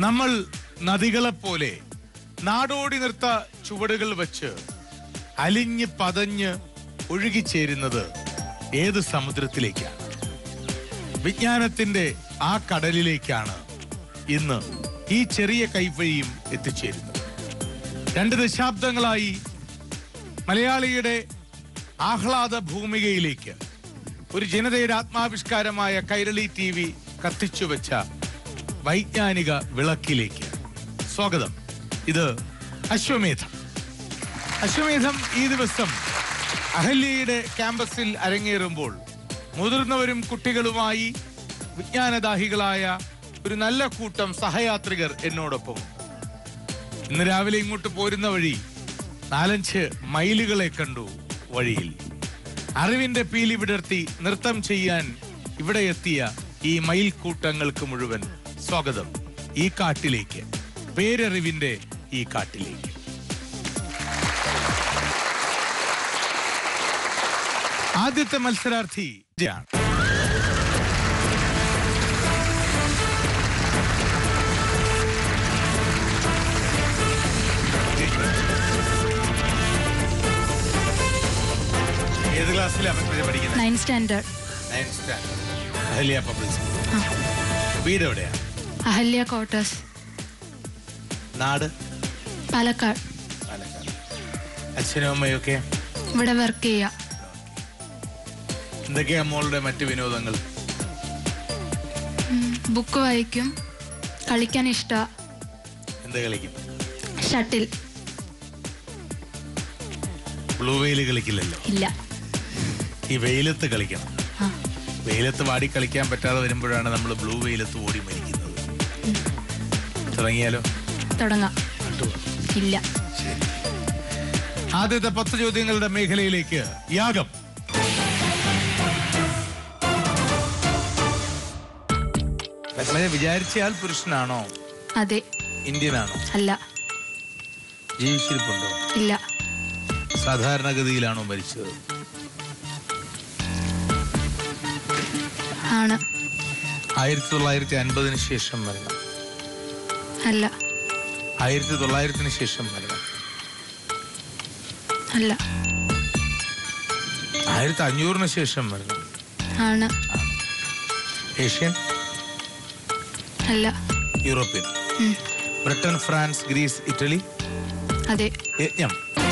നമ്മൾ നദികളെപ്പോലെ നാടോടി നിർത്ത ചുവടുകൾ വെച്ച് അലിഞ്ഞ് പതഞ്ഞ് ഒഴുകിച്ചേരുന്നത് ഏത് സമുദ്രത്തിലേക്കാണ് വിജ്ഞാനത്തിന്റെ ആ കടലിലേക്കാണ് ഇന്ന് ഈ ചെറിയ കൈവഴിയും എത്തിച്ചേരുന്നത് രണ്ട് ദശാബ്ദങ്ങളായി മലയാളിയുടെ ആഹ്ലാദ ഭൂമികയിലേക്ക് ഒരു ജനതയുടെ ആത്മാവിഷ്കാരമായ കൈരളി ടി വി കത്തിച്ചുവെച്ച വൈജ്ഞാനിക വിളക്കിലേക്ക് സ്വാഗതം ഇത് അശ്വമേധം അശ്വമേധം ഈ ദിവസം അഹല്യയുടെ ക്യാമ്പസിൽ അരങ്ങേറുമ്പോൾ മുതിർന്നവരും കുട്ടികളുമായി വിജ്ഞാനദാഹികളായ ഒരു നല്ല കൂട്ടം സഹയാത്രികർ എന്നോടൊപ്പം ഇന്ന് രാവിലെ ഇങ്ങോട്ട് പോരുന്ന വഴി നാലഞ്ച് മയിലുകളെ കണ്ടു വഴിയിൽ അറിവിന്റെ പീലി വിടർത്തി നൃത്തം ചെയ്യാൻ ഇവിടെ എത്തിയ ഈ മയിൽ കൂട്ടങ്ങൾക്ക് മുഴുവൻ സ്വാഗതം ഈ കാട്ടിലേക്ക് പേരറിവിന്റെ ഈ കാട്ടിലേക്ക് ആദ്യത്തെ മത്സരാർത്ഥി ജയാണ് ഏത് ക്ലാസ്സിലാണ് പഠിക്കുന്നത് nine standard nine standard Ahalya public school വീട് എവിടെയാ അഹല്യ ക്വാർട്ടേഴ്സ് നാട് പാലക്കാട് പാലക്കാട് അച്ഛനും അമ്മയും ഒക്കെ ഇവിടെ വർക്ക് ചെയ്യുക എന്തൊക്കെയാ മോളുടെ മറ്റു വിനോദങ്ങൾ ബുക്ക് വായിക്കും കളിക്കാൻ ഇഷ്ട എന്ത് കളിക്കും ഷട്ടിൽ ബ്ലൂ വെയിൽ കളിക്കില്ലല്ലോ ഇല്ല ഈ വെയിലത്ത് കളിക്കണം ആ വെയിലത്ത് വാടി കളിക്കാൻ പറ്റാതെ വരുമ്പോഴാണ് നമ്മൾ ബ്ലൂ വെയിലത്ത് ഓടി മരിക്കുന്നത് തുടങ്ങിയാലോ തുടങ്ങാം കണ്ടുപോകാം. ഇല്ല ശരി ആദ്യത്തെ പത്ത് ചോദ്യങ്ങളുടെ മേഖലയിലേക്ക് യാഗം പത്മജ വിചാരിച്ചയാൾ പുരുഷനാണോ അതെ ഇന്ത്യനാണോ അല്ല ജീവിച്ചിരിപ്പുണ്ടോ ഇല്ല സാധാരണഗതിയിലാണോ മരിച്ചത് ആണ് ആയിരത്തി തൊള്ളായിരത്തി അൻപതിന് ശേഷം മരണം അല്ല ആയിരത്തി തൊള്ളായിരത്തിന് ശേഷം മരണം അല്ല ആയിരത്തി അഞ്ഞൂറിന് ശേഷം മരണം ആണ് ഏഷ്യൻ അല്ല യൂറോപ്യൻ ഉം. ബ്രിട്ടൻ ഫ്രാൻസ് ഗ്രീസ് ഇറ്റലി അതെ യജ്ഞം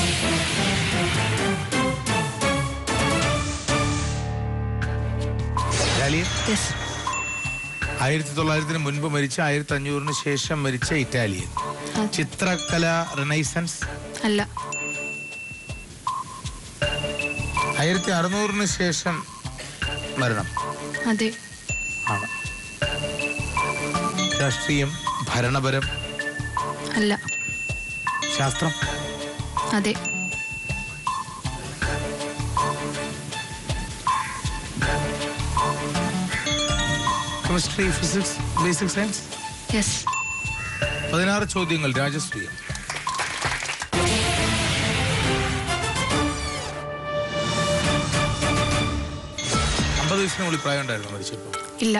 ഇറ്റാലിയൻ യെസ് ആയിരത്തി തൊള്ളായിരത്തിന് മുൻപ് മരിച്ച ആയിരത്തി അഞ്ഞൂറിന് ശേഷം മരിച്ച ഇറ്റാലിയൻ ചിത്രകല റിനൈസൻസ് അല്ല ആയിരത്തി അറുന്നൂറിന് ശേഷം മരണം അതെ ആണ് രാഷ്ട്രീയം ഭരണപരം അല്ല ശാസ്ത്രം അതെ chemistry physics basic science yes പതിനാറ് ചോദ്യങ്ങൾ രാജശ്രീ അമ്പത് വയസ്സിന് മുകളിൽ പ്രായം ഉണ്ടായിരുന്നു മരിച്ചപ്പോൾ ഇല്ല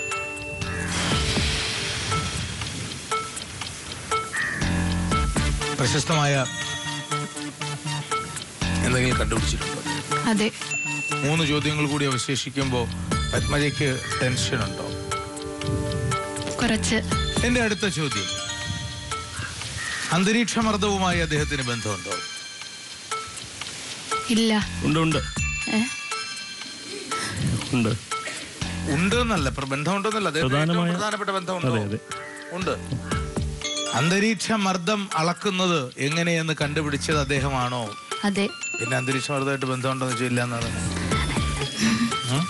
പ്രശസ്തമായ എന്തെങ്കിലും കണ്ടുപിടിച്ചിട്ടുണ്ടോ അതെ മൂന്ന് ചോദ്യങ്ങൾ കൂടി അവശേഷിക്കുമ്പോൾ പത്മജയ്ക്ക് ടെൻഷൻ ഉണ്ടോ കുറച്ച് എന്റെ അടുത്ത ചോദ്യം അന്തരീക്ഷമർദ്ദവുമായി അദ്ദേഹത്തിന് ബന്ധമുണ്ടോ ഇല്ല ഉണ്ട് ഉണ്ട് ഏ ഉണ്ട് ഉണ്ട് എന്നല്ല പ്ര- ബന്ധമുണ്ടെന്നല്ല അദ്ദേഹത്തിന് ഏറ്റവും പ്രധാനമായ- പ്രധാനപ്പെട്ട ബന്ധമുണ്ടോ അതെ, അതെ. ഉണ്ട് അന്തരീക്ഷ മർദ്ദം അളക്കുന്നത് എങ്ങനെയെന്ന് കണ്ടുപിടിച്ചത് അദ്ദേഹമാണോ അതെ പിന്നെ അന്തരീക്ഷ മർദ്ദമായിട്ട് ബന്ധമുണ്ടോ എന്ന് ചോദില്ല എന്നാണ് ഉം?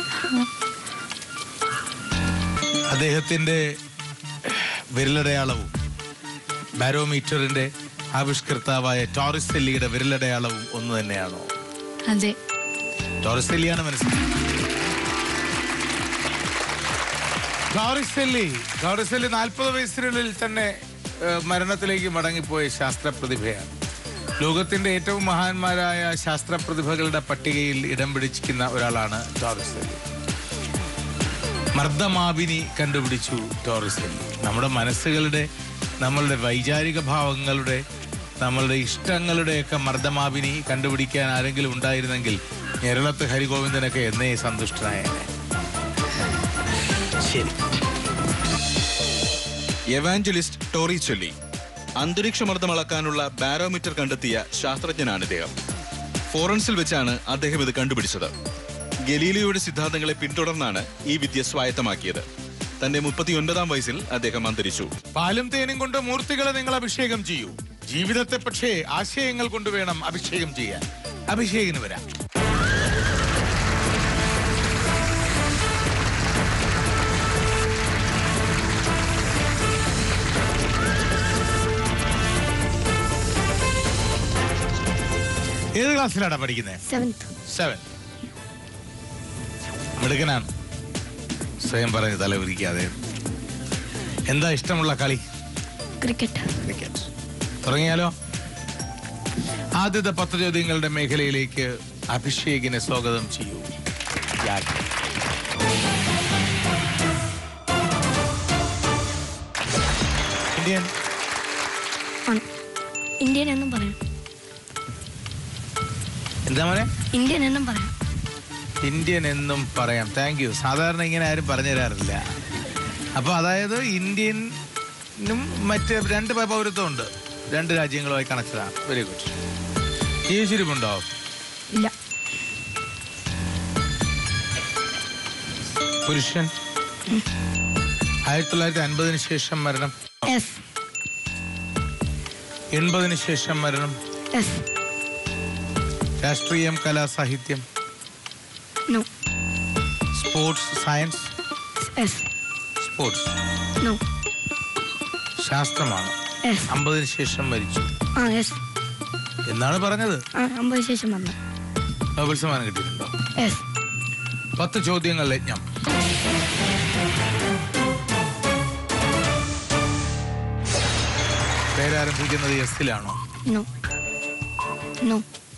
അദ്ദേഹത്തിന്റെ വിരലടയാളവും ബാരോമീറ്ററിന്റെ ആവിഷ്കർത്താവായ ടോറിസെല്ലിയുടെ വിരലടയാളവും ഒന്ന് തന്നെയാണോ അതെ ടോറിസെല്ലിയാണ് മനസ്സിലായത് ടോറിസെല്ലി ടോറിസെല്ലി നാൽപ്പത് വയസ്സിനുള്ളിൽ തന്നെ ഏഹ്, മരണത്തിലേക്ക് മടങ്ങിപ്പോയ ശാസ്ത്ര പ്രതിഭയാണ് ലോകത്തിന്റെ ഏറ്റവും മഹാന്മാരായ ശാസ്ത്ര പ്രതിഭകളുടെ പട്ടികയിൽ ഇടം പിടിച്ചിരിക്കുന്ന ഒരാളാണ് ടോറിസെല്ലി മർദ്ദമാപിനി കണ്ടുപിടിച്ചു ടോറിസെല്ലി നമ്മുടെ മനസ്സുകളുടെ നമ്മളുടെ വൈചാരിക ഭാവങ്ങളുടെ നമ്മളുടെ ഇഷ്ടങ്ങളുടെയൊക്കെ മർദ്ദമാവിനി കണ്ടുപിടിക്കാൻ ആരെങ്കിലും ഉണ്ടായിരുന്നെങ്കിൽ കേരളത്ത് ഹരിഗോവിന്ദനൊക്കെ എന്നേ സന്തുഷ്ടനായേനെ ശരി എവാഞ്ചലിസ്റ്റ് ടോറി ചൊല്ലി അന്തരീക്ഷമർദ്ദം അളക്കാനുള്ള ബാരോമീറ്റർ കണ്ടെത്തിയ ശാസ്ത്രജ്ഞനാണ് ഇദ്ദേഹം ഫോറൻസിൽ വെച്ചാണ് അദ്ദേഹം ഇത് കണ്ടുപിടിച്ചത് ഗലീലിയോയുടെ സിദ്ധാന്തങ്ങളെ പിന്തുടർന്നാണ് ഈ വിദ്യ സ്വായത്തമാക്കിയത് തന്റെ മുപ്പത്തിയൊൻപതാം വയസ്സിൽ അദ്ദേഹം അന്തരിച്ചു പാലും തേനും കൊണ്ട് മൂർത്തികളെ നിങ്ങൾ അഭിഷേകം ചെയ്യൂ ജീവിതത്തെ പക്ഷേ ആശയങ്ങൾ കൊണ്ട് വേണം അഭിഷേകം ചെയ്യാൻ അഭിഷേകിന് വരാം ഏത് ക്ലാസ്സിലാണ് പഠിക്കുന്നത് സെവൻത്ത് സെവൻ മിടുക്കനാണ് സ്വയം പറഞ്ഞ് തലവിരിക്കാതെ എന്താ ഇഷ്ടമുള്ള കളി ക്രിക്കറ്റ് ക്രിക്കറ്റ് തുടങ്ങിയാലോ ആദ്യത്തെ പത്ത് ചോദ്യങ്ങളുടെ മേഖലയിലേക്ക് അഭിഷേകിനെ സ്വാഗതം ചെയ്യൂ യാഗ്. ഇന്ത്യൻ ആണ് ഇന്ത്യൻ എന്നും പറയാം എന്താ മോനെ ഇന്ത്യൻ എന്നും പറയാം ഇന്ത്യൻ എന്നും പറയാം താങ്ക് യു സാധാരണ ഇങ്ങനെ ആരും പറഞ്ഞു തരാറില്ല അപ്പൊ അതായത് ഇന്ത്യനും മറ്റ് രണ്ട് പൗരത്വം ഉണ്ട് രണ്ട് രാജ്യങ്ങളുമായി കണക്റ്റഡാണ് വെരി ഗുഡ് ജീവിച്ചിരിപ്പുണ്ടോ ഇല്ല പുരുഷൻ ആയിരത്തി തൊള്ളായിരത്തി അൻപതിന് ശേഷം മരണം എസ് എൺപതിന് ശേഷം മരണം എസ് രാഷ്ട്രീയം കലാ സാഹിത്യം no sports science yes sports no ശാസ്ത്രമാണ് എസ് അമ്പതിന് ശേഷം മരിച്ചു ആ എസ് എന്നാണ് പറഞ്ഞത് ആ അമ്പത് ശേഷം വന്നു നോബൽ സമ്മാനം കിട്ടിയിട്ടുണ്ടോ എസ് പത്ത് ചോദ്യങ്ങൾ യജ്ഞം പേരാരംഭിക്കുന്നത് എസിലാണോ നോ നോ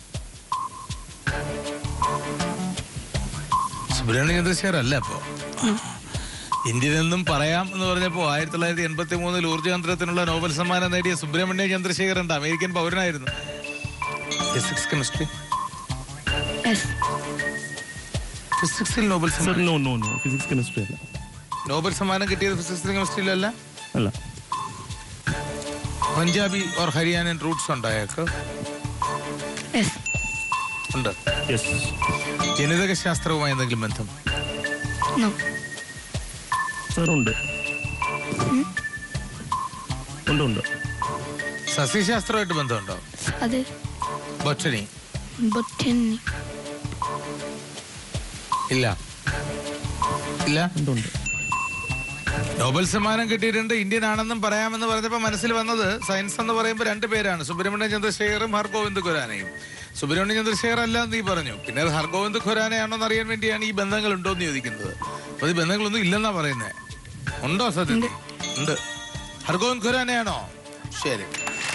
സുബ്രഹ്മണ്യ ചന്ദ്രശേഖർ അല്ല അപ്പോ ഇന്ത്യയിൽ നിന്നും പറയാം എന്ന് പറഞ്ഞപ്പോ ആയിരത്തി തൊള്ളായിരത്തി എൺപത്തി മൂന്നിൽ ഊർജ്ജതന്ത്രത്തിനുള്ള നോബൽ സമ്മാനം നേടിയ സുബ്രഹ്മണ്യ ചന്ദ്രശേഖർ ഉണ്ട് അമേരിക്കൻ പൗരനായിരുന്നു ഫിസിക്സ് കെമിസ്ട്രി എസ് ഫിസിക്സിൽ നോബൽ സർ സമ്മാനം no no no physics chemistry അല്ല നോബൽ സമ്മാനം കിട്ടിയത് ഫിസിക്സ് കെമിസ്ട്രിയിലല്ല അല്ല പഞ്ചാബി ഓർ ഹരിയാനൻ റൂട്ട്സ് ഉണ്ട് അയാൾക്ക് എസ് ഉണ്ട് യെസ് ജനിതക ശാസ്ത്രവുമായി എന്തെങ്കിലും ബന്ധം നോ സർ ഉണ്ട് ഉണ്ട് ഉണ്ട് സസ്യശാസ്ത്രമായിട്ട് ബന്ധമുണ്ടോ അത് ബൊട്ടണി ബൊറ്റനി ഇല്ല ഇല്ല ഉണ്ട് ഉണ്ട് നോബൽ സമ്മാനം കിട്ടിയിട്ടുണ്ട് ഇന്ത്യൻ ആണെന്നും പറയാമെന്ന് പറഞ്ഞപ്പോൾ മനസ്സിൽ വന്നത് സയൻസ് എന്ന് പറയുമ്പോൾ രണ്ട് പേരാണ് സുബ്രഹ്മണ്യ ചന്ദ്രശേഖറും ഹർഗോവിന്ദ് ഖുരാനയും സുബ്രഹ്മണ്യ ചന്ദ്രശേഖർ അല്ല എന്ന് നീ പറഞ്ഞു പിന്നെ അത് ഹർഗോവിന്ദ് ഖുരാനയാണോ എന്ന് അറിയാൻ വേണ്ടിയാണ് ഈ ബന്ധങ്ങൾ ഉണ്ടോ എന്ന് ചോദിക്കുന്നത് അപ്പൊ ഈ ബന്ധങ്ങളൊന്നും ഇല്ലെന്നാ പറയുന്നത് ഉണ്ടോ സത്യത്തിൽ ഉണ്ട് ഹർഗോവിന്ദ് ഖുരാനയാണോ ശരി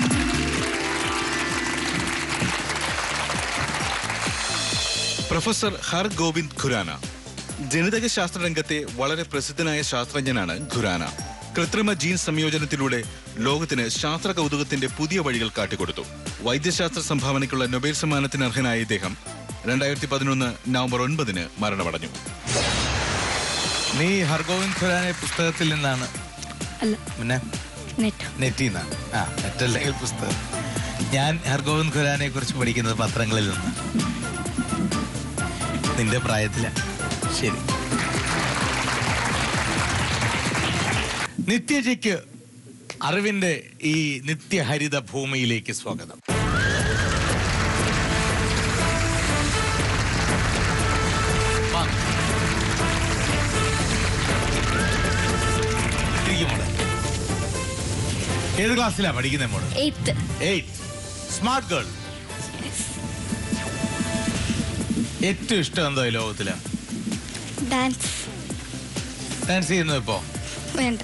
പ്രൊഫസർ ഹർ ഗോവിന്ദ് ഖുരാന ജനിതക ശാസ്ത്ര രംഗത്തെ വളരെ പ്രസിദ്ധനായ ശാസ്ത്രജ്ഞനാണ് ഖുരാന കൃത്രിമ ജീൻ സംയോജനത്തിലൂടെ ലോകത്തിന് ശാസ്ത്ര കൗതുകത്തിന്റെ പുതിയ വഴികൾ കാട്ടിക്കൊടുത്തു വൈദ്യശാസ്ത്ര സംഭാവനയ്ക്കുള്ള നൊബേൽ സമ്മാനത്തിന് അർഹനായ ഇദ്ദേഹം രണ്ടായിരത്തി പതിനൊന്ന് നവംബർ ഒൻപതിന് മരണമടഞ്ഞു നീ ഹർഗോവിന്ദ് ഖുരാനെ പുസ്തകത്തിൽ നിന്നാണ് അല്ല പിന്നെ നെറ്റ് നെറ്റിൽ നിന്നാണ് ആ നെറ്റല്ലെങ്കിൽ പുസ്തകം ഞാൻ ഹർഗോവിന്ദ് ഖുരാനെ കുറിച്ച് പഠിക്കുന്നത് പത്രങ്ങളിൽ നിന്ന് നിന്റെ പ്രായത്തില ശരി നിത്യജയ്ക്ക് അറിവിന്റെ ഈ നിത്യഹരിത ഭൂമിയിലേക്ക് സ്വാഗതം വാ. ഇരിക്ക് മോളെ. ഏത് ക്ലാസ്സിലാ പഠിക്കുന്നത് മോള് എയ്ത്ത് എയ്റ്റ് സ്മാർട്ട് ഗേൾ ഏറ്റവും ഇഷ്ടം എന്തോ ഈ ലോകത്തില് ഡാൻസ് ഡാൻസ് ചെയ്യുന്നു ഇപ്പോ വേണ്ട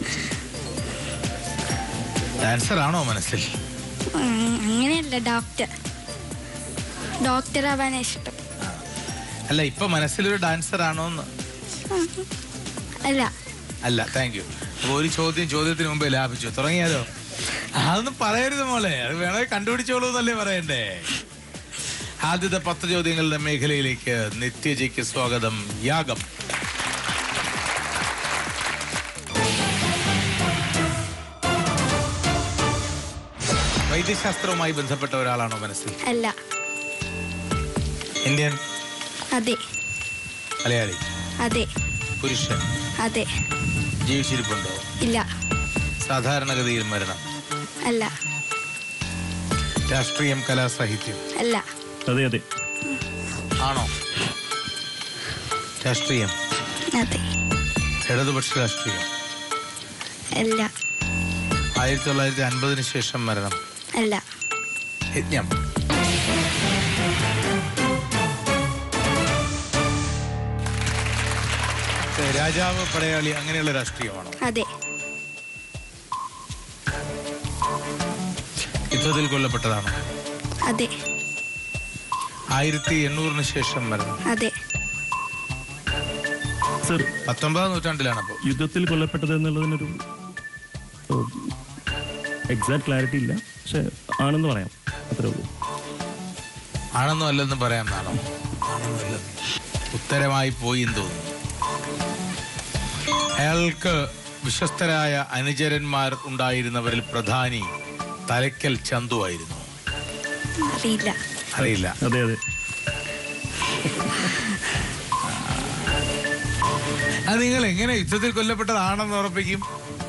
ഡാൻസർ ആണോ മനസ്സിൽ ഉം, അങ്ങനെയല്ല ഡോക്ടർ ഡോക്ടർ ആവാനാ ഇഷ്ടം അല്ല ഇപ്പൊ മനസ്സിലൊരു ഡാൻസർ ആണോന്ന് അല്ല അല്ല താങ്ക് യു അപ്പൊ ഒരു ചോദ്യം ചോദ്യത്തിന് മുമ്പേ ലാഭിച്ചു തുടങ്ങിയാലോ അതൊന്നും പറയരുത് മോളെ അത് വേണമെങ്കിൽ കണ്ടുപിടിച്ചോളൂ എന്നല്ലേ പറയണ്ടേ ആദ്യത്തെ പത്ത് ചോദ്യങ്ങളുടെ മേഖലയിലേക്ക് നിത്യജയ്ക്ക് സ്വാഗതം യാഗം വൈദ്യശാസ്ത്രവുമായി ബന്ധപ്പെട്ട ഒരാളാണോ മനസ്സിൽ അല്ല ഇന്ത്യൻ അതെ മലയാളി അതെ പുരുഷൻ അതെ ജീവിച്ചിരിപ്പുണ്ടോ ഇല്ല സാധാരണഗതിയിൽ മരണം അല്ല രാഷ്ട്രീയം കലാസാഹിത്യം അല്ല അതെ അതെ ആണോ രാഷ്ട്രീയം അതെ ഇടതുപക്ഷ രാഷ്ട്രീയം അല്ല ആയിരത്തി തൊള്ളായിരത്തി അൻപതിന് ശേഷം മരണം അല്ല യജ്ഞം ഏ, രാജാവ് പടയാളി അങ്ങനെയുള്ള രാഷ്ട്രീയമാണോ അതെ യുദ്ധത്തിൽ കൊല്ലപ്പെട്ടതാണോ അതെ ആയിരത്തി എണ്ണൂറിന് ശേഷം മരണം അതെ സർ പത്തൊമ്പതാം നൂറ്റാണ്ടിലാണ് അപ്പോൾ യുദ്ധത്തിൽ കൊല്ലപ്പെട്ടത് എന്നുള്ളതിനൊരു എക്സാക്ട് ക്ലാരിറ്റി ഇല്ല പക്ഷെ ആണെന്ന് പറയാം അത്രേ ഉള്ളൂ ആണെന്നോ അല്ലെന്ന് പറയാമെന്നാണോ ആണെന്നോ അല്ലെന്ന്. ഉത്തരമായി പോയി എന്ന് തോന്നുന്നു അയാൾക്ക് വിശ്വസ്തരായ അനുചരന്മാർ ഉണ്ടായിരുന്നവരിൽ പ്രധാനി തലയ്ക്കൽ ചന്തു ആയിരുന്നു അറിയില്ല അറിയില്ല അതെ അതെ അത് നിങ്ങൾ എങ്ങനെ യുദ്ധത്തിൽ കൊല്ലപ്പെട്ടതാണെന്ന് ഉറപ്പിക്കും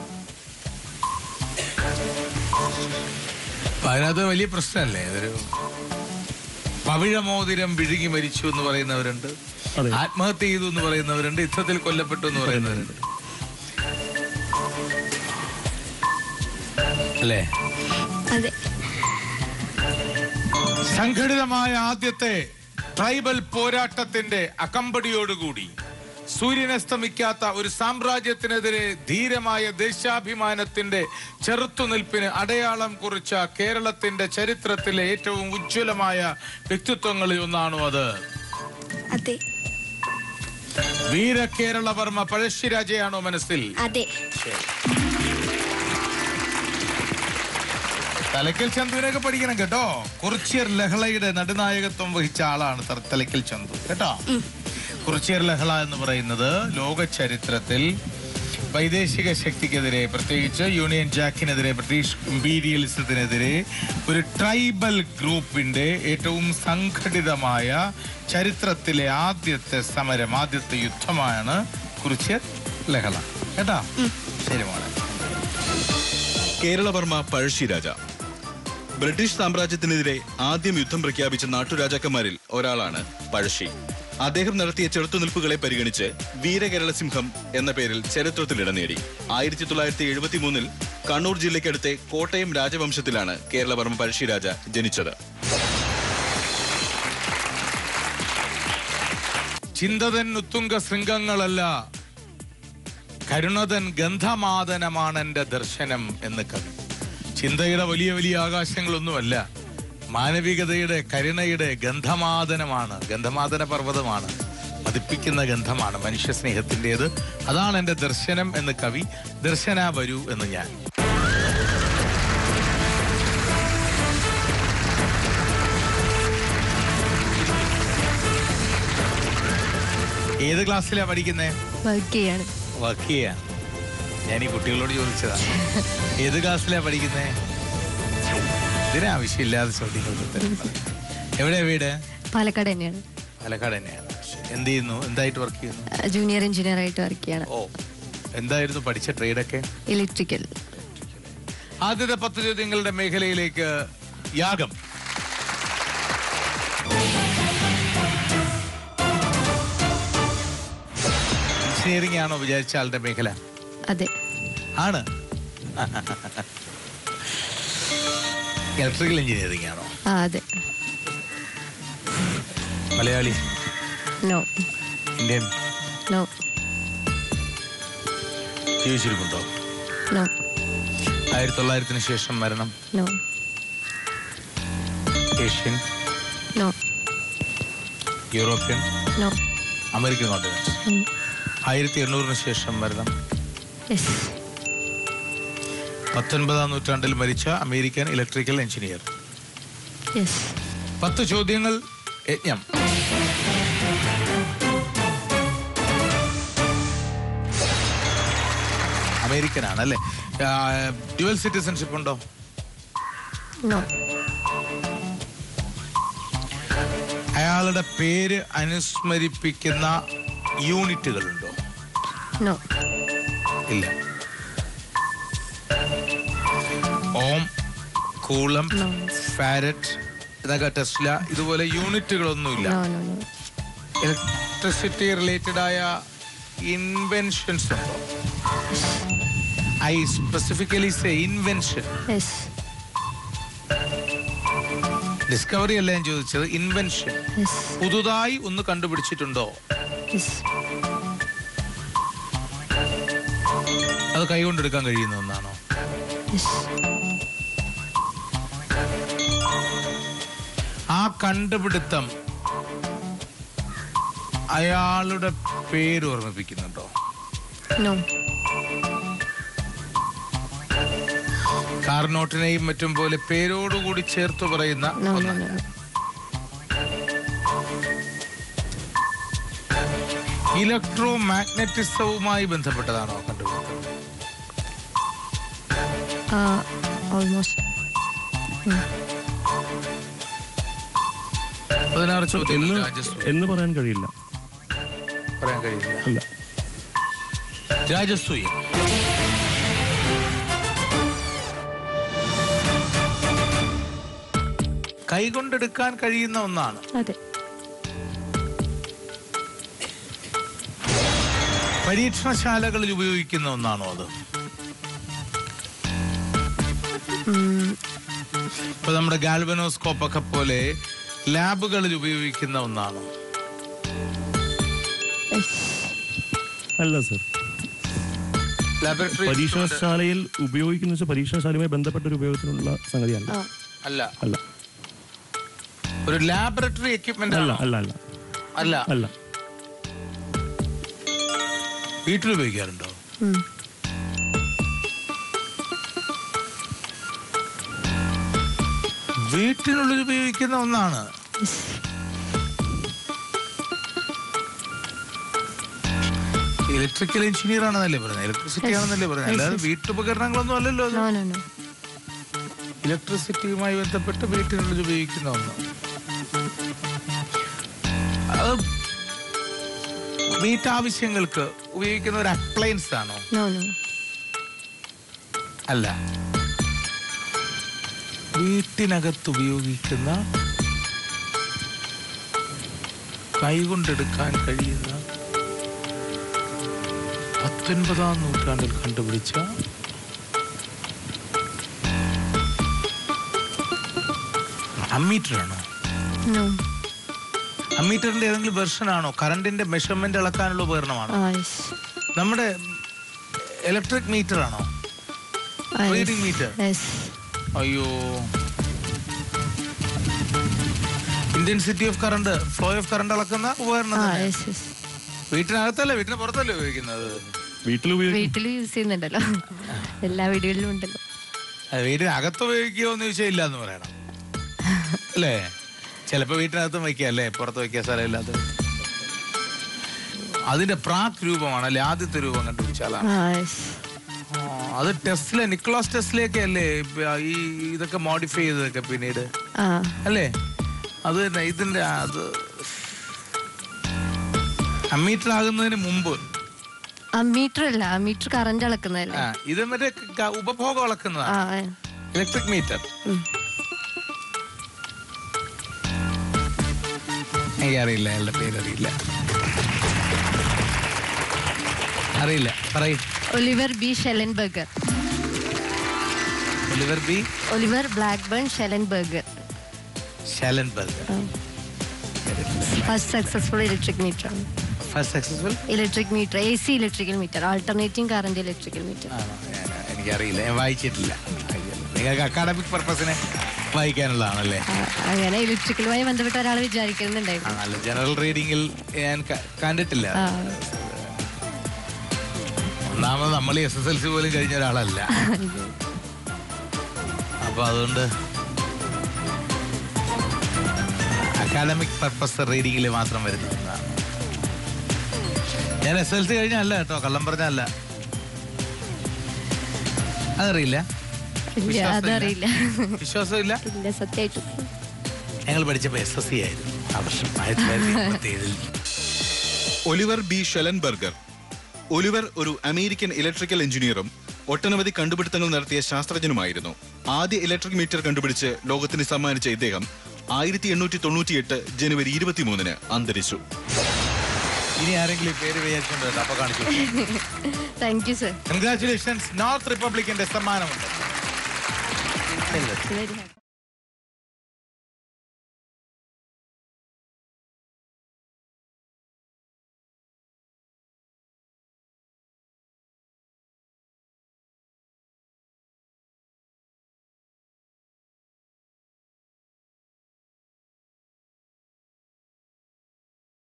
അപ്പൊ അതിനകത്ത് വലിയ പ്രശ്നമല്ലേ അതൊരു പവിഴമോതിരം വിഴുങ്ങി മരിച്ചു എന്ന് പറയുന്നവരുണ്ട് അതെ. ആത്മഹത്യ ചെയ്തു എന്ന് പറയുന്നവരുണ്ട് യുദ്ധത്തിൽ കൊല്ലപ്പെട്ടു എന്ന് പറയുന്നവരുണ്ട് അല്ലേ അതെ സംഘടിതമായ ആദ്യത്തെ ട്രൈബൽ പോരാട്ടത്തിന്റെ അകമ്പടിയോടുകൂടി സൂര്യനസ്തമിക്കാത്ത ഒരു സാമ്രാജ്യത്തിനെതിരെ ധീരമായ ദേശാഭിമാനത്തിന്റെ ചെറുത്തുനിൽപ്പിന് അടയാളം കുറിച്ച കേരളത്തിന്റെ ചരിത്രത്തിലെ ഏറ്റവും ഉജ്ജ്വലമായ വ്യക്തിത്വങ്ങളിൽ ഒന്നാണോ അത് അതെ വീര കേരളവർമ്മ പഴശ്ശിരാജയാണോ മനസ്സിൽ അതെ തലക്കൽ ചന്തുവിനൊക്കെ പഠിക്കണം കേട്ടോ കുറിച്യർ ലഹളയുടെ നടുനായകത്വം വഹിച്ച ആളാണ് തർ- തലക്കൽ ചന്തു കേട്ടോ കുറിച്യർ ലഹള എന്ന് പറയുന്നത് ലോക ചരിത്രത്തിൽ വൈദേശിക ശക്തിക്കെതിരെ പ്രത്യേകിച്ച് യൂണിയൻ ജാക്കിനെതിരെ ബ്രിട്ടീഷ് ഇമ്പീരിയലിസത്തിനെതിരെ ഒരു ട്രൈബൽ ഗ്രൂപ്പിന്റെ ഏറ്റവും സംഘടിതമായ ചരിത്രത്തിലെ ആദ്യത്തെ സമരം ആദ്യത്തെ യുദ്ധമാണ് കുറിച്യർ ലഹള കേട്ടോ ശരി മോളെ കേരളവർമ്മ പഴശ്ശിരാജ ബ്രിട്ടീഷ് സാമ്രാജ്യത്തിനെതിരെ ആദ്യം യുദ്ധം പ്രഖ്യാപിച്ച നാട്ടുരാജാക്കന്മാരിൽ ഒരാളാണ് പഴശ്ശി അദ്ദേഹം നടത്തിയ ചെറുത്തുനിൽപ്പുകളെ പരിഗണിച്ച് വീരകേരളസിംഹം എന്ന പേരിൽ ചരിത്രത്തിൽ ഇടം നേടി ആയിരത്തി തൊള്ളായിരത്തി എഴുപത്തി മൂന്നിൽ കണ്ണൂർ ജില്ലയ്ക്കടുത്തെ കോട്ടയം രാജവംശത്തിലാണ് കേരളവർമ്മ പഴശ്ശിരാജ ജനിച്ചത് ചിന്തതൻ ഉത്തുംഗ ശൃംഗങ്ങളല്ല കരുണതൻ ഗന്ധമാദനമാണ് എന്റെ ദർശനം എന്ന് കവി ചിന്തയുടെ വലിയ വലിയ ആകാശങ്ങളൊന്നുമല്ല മാനവികതയുടെ കരുണയുടെ ഗന്ധമാദനമാണ് ഗന്ധമാദന പർവ്വതമാണ് മതിപ്പിക്കുന്ന ഗന്ധമാണ് മനുഷ്യ സ്നേഹത്തിൻ്റെത് അതാണ് എൻ്റെ ദർശനം എന്ന് കവി ദർശന വരൂ എന്ന് ഞാൻ ഏത് ക്ലാസ്സിലാ പഠിക്കുന്നേ വർക്ക് ചെയ്യാണ് വർക്ക് ചെയ്യാ ഞാൻ ഈ കുട്ടികളോട് ചോദിച്ചതാ ഏത് ക്ലാസ്സിലാ പഠിക്കുന്നേ ഇതിനാവശ്യമില്ലാതെ ചോദ്യങ്ങൾക്ക് ഉത്തരം പറയും. എവിടെയാ വീട് പാലക്കാട് തന്നെയാണ് പാലക്കാട് തന്നെയാണ് എന്ത് ചെയ്യുന്നു എന്തായിട്ട് വർക്ക് ചെയ്യുന്നു ജൂനിയർ എഞ്ചിനീയർ ആയിട്ട് വർക്ക് ചെയ്യാണ് ഓ എന്തായിരുന്നു പഠിച്ച ട്രേഡൊക്കെ ഇലക്ട്രിക്കൽ ആദ്യത്തെ പത്ത് ചോദ്യങ്ങളുടെ മേഖലയിലേക്ക് യാഗം എഞ്ചിനീയറിംഗ് ആണോ വിചാരിച്ച ആളുടെ മേഖല അതെ ആണ് ഇലക്ട്രിക്കൽ എഞ്ചിനീയറിംഗ് ആണോ ആ അതെ മലയാളി നോ ഇന്ത്യൻ നോ ജീവിച്ചിരിപ്പുണ്ടോ നോ ആയിരത്തി തൊള്ളായിരത്തിന് ശേഷം മരണം no Asian no European no American continents ആയിരത്തി എണ്ണൂറിന് ശേഷം മരണം യെസ് പത്തൊൻപതാം നൂറ്റാണ്ടിൽ മരിച്ച അമേരിക്കൻ ഇലക്ട്രിക്കൽ എഞ്ചിനീയർ യെസ് പത്ത് ചോദ്യങ്ങൾ യജ്ഞം അമേരിക്കൻ ആണ് അല്ലേ ഡ്യുവൽ സിറ്റിസൺഷിപ്പ് ഉണ്ടോ നോ അയാളുടെ പേര് അനുസ്മരിപ്പിക്കുന്ന യൂണിറ്റുകളുണ്ടോ നോ ഇല്ല ഓം കൂളം No. ഫാരറ്റ് ഇതൊക്കെ ടെസ്ല ഇതുപോലെ യൂണിറ്റുകളൊന്നുമില്ല no no no electricity related ആയ ഇൻവെൻഷൻസ് ഉണ്ടോ I specifically say invention yes discovery അല്ല ഞാൻ ചോദിച്ചത് ഇൻവെൻഷൻ യെസ് പുതുതായി ഒന്ന് കണ്ടുപിടിച്ചിട്ടുണ്ടോ യെസ് അത് കൈകൊണ്ടെടുക്കാൻ കഴിയുന്ന ഒന്നാണോ യെസ് ആ കണ്ടുപിടുത്തം അയാളുടെ പേര് ഓർമ്മിപ്പിക്കുന്നുണ്ടോ നോ കാർനോട്ടിനെയും മറ്റും പോലെ പേരോടുകൂടി ചേർത്ത് പറയുന്ന നോ നോ ഒന്ന് നോ ഇലക്ട്രോ മാഗ്നറ്റിസവുമായി ബന്ധപ്പെട്ടതാണോ കണ്ടുപിടുത്തം ഓൾമോസ്റ്റ് പതിനാറ് ചോദ്യങ്ങൾ എന്ന് രാജസ്വ എന്ന് പറയാൻ കഴിയില്ല പറയാൻ കഴിയില്ല അല്ല രാജസ്വി കൈകൊണ്ടെടുക്കാൻ കഴിയുന്ന ഒന്നാണ് അതെ പരീക്ഷണശാലകളിൽ ഉപയോഗിക്കുന്ന ഒന്നാണോ അത് ഉം, ഇപ്പൊ നമ്മുടെ ഗാൽവനോസ്കോപ്പ് ഒക്കെ പോലെ ലാബുകളിൽ ഉപയോഗിക്കുന്ന ഒന്നാണോ yes. അല്ല സർ ലാബറട്ടറി പരീക്ഷണശാലയിൽ ഉപയോഗിക്കുന്ന വെച്ചാൽ പരീക്ഷണശാലയുമായി ബന്ധപ്പെട്ട ഒരു ഉപയോഗത്തിനുള്ള സംഗതിയല്ല ആ അല്ല അല്ല ഒരു ലാബറട്ടറി എക്യുപ്മെന്റ് അല്ല ആണോ അല്ല അല്ല അല്ല അല്ല വീട്ടിൽ ഉപയോഗിക്കാറുണ്ടോ ഉം, വീട്ടിനുള്ളിൽ ഉപയോഗിക്കുന്ന ഒന്നാണ് yes. ഇലക്ട്രിക്കൽ എഞ്ചിനീയർ ആണെന്നല്ലേ പറഞ്ഞത് ഇലക്ട്രിസിറ്റി Yes. ആണെന്നല്ലേ പറഞ്ഞത് Yes, അല്ലാതെ yes. വീട്ടുപകരണങ്ങളൊന്നും അല്ലല്ലോ അത് നോ നോ നോ ഇലക്ട്രിസിറ്റിയുമായി ബന്ധപ്പെട്ട് വീട്ടിനുള്ളിൽ ഉപയോഗിക്കുന്ന ഒന്ന് അത് വീട്ടാവശ്യങ്ങൾക്ക് ഉപയോഗിക്കുന്ന ഒരു അപ്ലയൻസ് ആണോ നോ നോ അല്ല വീട്ടിനകത്ത് ഉപയോഗിക്കുന്ന കൈകൊണ്ടെടുക്കാൻ കഴിയുന്ന പത്തൊൻപതാം നൂറ്റാണ്ടിൽ കണ്ടുപിടിച്ച അമ്മീറ്റർ ആണോ നോ അമ്മീറ്ററിന്റെ ഏതെങ്കിലും വെർഷൻ ആണോ കറണ്ടിന്റെ മെഷർമെന്റ് അളക്കാനുള്ള ഉപകരണമാണോ ആ യെസ് നമ്മുടെ ഇലക്ട്രിക് മീറ്റർ ആണോ Reading meter. യെസ് അയ്യോ intensity of current flow of current അളക്കുന്ന ഉപകരണം ആ തന്നെ. യെസ് യെസ് വീട്ടിനകത്തല്ലേ വീട്ടിന് പുറത്തല്ലേ ഉപയോഗിക്കുന്നത് വീട്ടിൽ ഉപയോഗിക്കും വീട്ടിൽ യൂസ് ചെയ്യുന്നുണ്ടല്ലോ എല്ലാ വീടുകളിലും ഉണ്ടല്ലോ അത് വീട്ടിനകത്ത് ഉപയോഗിക്കുമോ എന്ന് ചോദിച്ചാൽ ഇല്ല എന്ന് പറയണം അല്ലേ ചിലപ്പോ വീട്ടിനകത്തും വയ്ക്കുക അല്ലേ പുറത്ത് വയ്ക്കുക സ്ഥലമില്ലാത്ത അതിന്റെ പ്രാക് രൂപമാണ് അല്ലെ ആദ്യത്തെ രൂപം കണ്ടുപിടിച്ചാലാണ് ആ യെസ് ആ, അത് ടെസ്റ്റിലെ നിക്കോളാസ് ടെസ്റ്റിലേക്ക് അല്ലേ ഇപ്പൊ ഈ ഇതൊക്കെ മോഡിഫൈ ചെയ്തതൊക്കെ പിന്നീട് ആ അല്ലേ അത് തന്നെ ഇതിന്റെ അത് അമ്മീറ്റർ ആകുന്നതിന് മുമ്പ് ആ മീറ്റർ അല്ല ആ മീറ്റർ കറണ്ട് അളക്കുന്നതല്ലേ ആ ഇത് മറ്റേ ക- ഉപഭോഗം അളക്കുന്നതാണ് ആ ആ. ഇലക്ട്രിക് മീറ്റർ ഉം. എനിക്കറിയില്ല അയാളുടെ പേരറിയില്ല അറിയില്ല പറയും Oliver B Shallenberger Oliver B Oliver Blackburn Shallenberger Shallenberg first successful electric meter ആണ് first successful electric meter A C electrical meter alternating current electrical meter ആണോ ഞാൻ- എനിക്കറിയില്ല ഞാൻ വായിച്ചിട്ടില്ല നിങ്ങൾക്ക് അക്കാഡമിക് പർപ്പസിനെ വായിക്കാനുള്ളതാണല്ലേ അങ്ങനെ ഇലക്ട്രിക്കലുമായി ബന്ധപ്പെട്ട ഒരാൾ ആ, വിചാരിക്കുന്നുണ്ടായിരുന്നു നല്ല ജനറൽ റീഡിങ്ങിൽ ഞാൻ ക- കണ്ടിട്ടില്ല ആ ഒന്നാമത് നമ്മൾ എസ് എസ് എൽ സി പോലും കഴിഞ്ഞ ഒരാളല്ല അപ്പൊ അതുകൊണ്ട് അക്കാഡമിക് പർപ്പസ് റീഡിങ്ങിൽ മാത്രം വരുന്നതാണ് ഞാൻ എസ് എൽ സി കഴിഞ്ഞല്ല കേട്ടോ കള്ളം പറഞ്ഞല്ല അതറിയില്ല ഇല്ല വിശ്വാസമില്ല? അതറിയില്ല വിശ്വാസമില്ല ഇല്ല സത്യമായിട്ടും ഞങ്ങൾ പഠിച്ചപ്പോൾ എസ് എസ് സി ആയിരുന്നു ആ വർഷം ആയിരത്തി തൊള്ളായിരത്തി എൺപത്തി ഏഴിൽ ഒലിവർ ബി ഷെലൻബർഗർ ഒലിവർ ഒരു അമേരിക്കൻ ഇലക്ട്രിക്കൽ എഞ്ചിനീയറും ഒട്ടനവധി കണ്ടുപിടുത്തങ്ങൾ നടത്തിയ ശാസ്ത്രജ്ഞനുമായിരുന്നു ആദ്യ ഇലക്ട്രിക് മീറ്റർ കണ്ടുപിടിച്ച് ലോകത്തിന് സമ്മാനിച്ച ഇദ്ദേഹം ആയിരത്തി എണ്ണൂറ്റി തൊണ്ണൂറ്റിയെട്ട് ജനുവരി ഇരുപത്തിമൂന്നിന് അന്തരിച്ചു ഇനി ആരെങ്കിലും ഈ പേര് വിചാരിച്ചിട്ടുണ്ട് അപ്പൊ കാണിച്ചു thank you sir congratulations North റിപ്പബ്ലിക്കിന്റെ സമ്മാനമുണ്ട് വെരി ഹാപ്പി